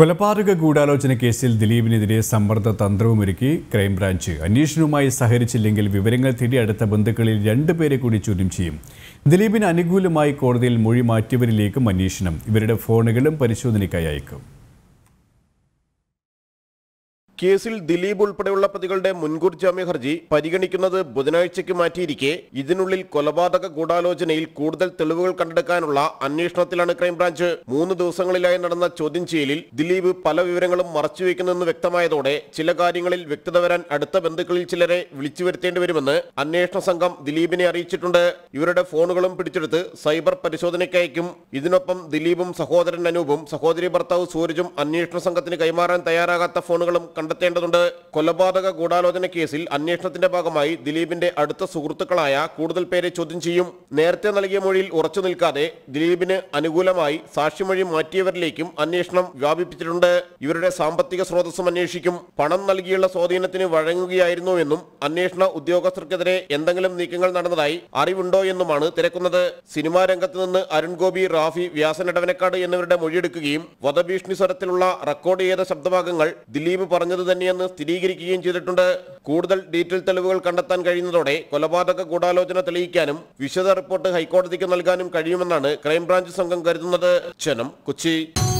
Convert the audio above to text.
കൊലപാതക ഗൂഢാലോചന കേസിൽ ദിലീപിനെതിരെ സമ്മർദ്ദ തന്ത്രവുമൊരുക്കി ക്രൈംബ്രാഞ്ച് അന്വേഷണവുമായി സഹകരിച്ചില്ലെങ്കിൽ വിവരങ്ങൾ തേടി അടുത്ത ബന്ധുക്കളിൽ രണ്ടുപേരെ കൂടി ചോദ്യം ചെയ്യും ദിലീപിന് അനുകൂലമായി കോടതിയിൽ മൊഴി മാറ്റിയവരിലേക്കും അന്വേഷണം ഇവരുടെ ഫോണുകളും പരിശോധനയ്ക്കായി അയക്കും കേസിൽ ദിലീപ് ഉൾപ്പെടെയുള്ള പ്രതികളുടെ മുൻകൂർ ജാമ്യ ഹർജി പരിഗണിക്കുന്നത് ബുധനാഴ്ചയ്ക്ക് മാറ്റിയിരിക്കെ ഇതിനുള്ളിൽ കൊലപാതക ഗൂഢാലോചനയിൽ കൂടുതൽ തെളിവുകൾ കണ്ടെടുക്കാനുള്ള അന്വേഷണത്തിലാണ് ക്രൈംബ്രാഞ്ച് മൂന്ന് ദിവസങ്ങളിലായി നടന്ന ചോദ്യം ചെയ്യലിൽ ദിലീപ് പല വിവരങ്ങളും മറച്ചുവെക്കുന്നെന്ന് വ്യക്തമായതോടെ ചില കാര്യങ്ങളിൽ വ്യക്തത വരാൻ അടുത്ത ബന്ധുക്കളിൽ ചിലരെ വിളിച്ചു വരുത്തേണ്ടി വരുമെന്ന് അന്വേഷണ സംഘം ദിലീപിനെ അറിയിച്ചിട്ടുണ്ട് ഇവരുടെ ഫോണുകളും പിടിച്ചെടുത്ത് സൈബർ പരിശോധനയ്ക്കയക്കും ഇതിനൊപ്പം ദിലീപും സഹോദരൻ അനൂപും സഹോദരി ഭർത്താവ് സൂരജും അന്വേഷണ സംഘത്തിന് കൈമാറാൻ തയ്യാറാകാത്ത ഫോണുകളും കണ്ടെത്തേണ്ടതുണ്ട് കൊലപാതക ഗൂഢാലോചന കേസിൽ അന്വേഷണത്തിന്റെ ഭാഗമായി ദിലീപിന്റെ അടുത്ത സുഹൃത്തുക്കളായ കൂടുതൽ പേരെ ചോദ്യം ചെയ്യും നേരത്തെ നൽകിയ മൊഴിയിൽ ഉറച്ചു നിൽക്കാതെ ദിലീപിന് അനുകൂലമായി സാക്ഷിമൊഴി മാറ്റിയവരിലേക്കും അന്വേഷണം വ്യാപിപ്പിച്ചിട്ടുണ്ട് ഇവരുടെ സാമ്പത്തിക സ്രോതസ്സും അന്വേഷിക്കും പണം നൽകിയുള്ള സ്വാധീനത്തിന് വഴങ്ങുകയായിരുന്നുവെന്നും അന്വേഷണ ഉദ്യോഗസ്ഥർക്കെതിരെ എന്തെങ്കിലും നീക്കങ്ങൾ നടന്നതായി അറിവുണ്ടോ എന്നുമാണ് തിരക്കുന്നത് സിനിമാ രംഗത്ത് നിന്ന് അരുൺ ഗോപി റാഫി വ്യാസൻ ഇടവനക്കാട് എന്നിവരുടെ മൊഴിയെടുക്കുകയും വധഭീഷണി സ്വരത്തിലുള്ള റെക്കോർഡ് ചെയ്ത ശബ്ദഭാഗങ്ങൾ ദിലീപ് പറഞ്ഞത് തന്നെയെന്ന് സ്ഥിരീകരിക്കുകയും ചെയ്തിട്ടുണ്ട് കൂടുതൽ ഡീറ്റെയിൽ തെളിവുകൾ കണ്ടെത്താൻ കഴിയുന്നതോടെ കൊലപാതക ഗൂഢാലോചന തെളിയിക്കാനും വിശദ റിപ്പോർട്ട് ഹൈക്കോടതിക്ക് നൽകാനും കഴിയുമെന്നാണ് ക്രൈംബ്രാഞ്ച് സംഘം കരുതുന്നത് ജനം കൊച്ചി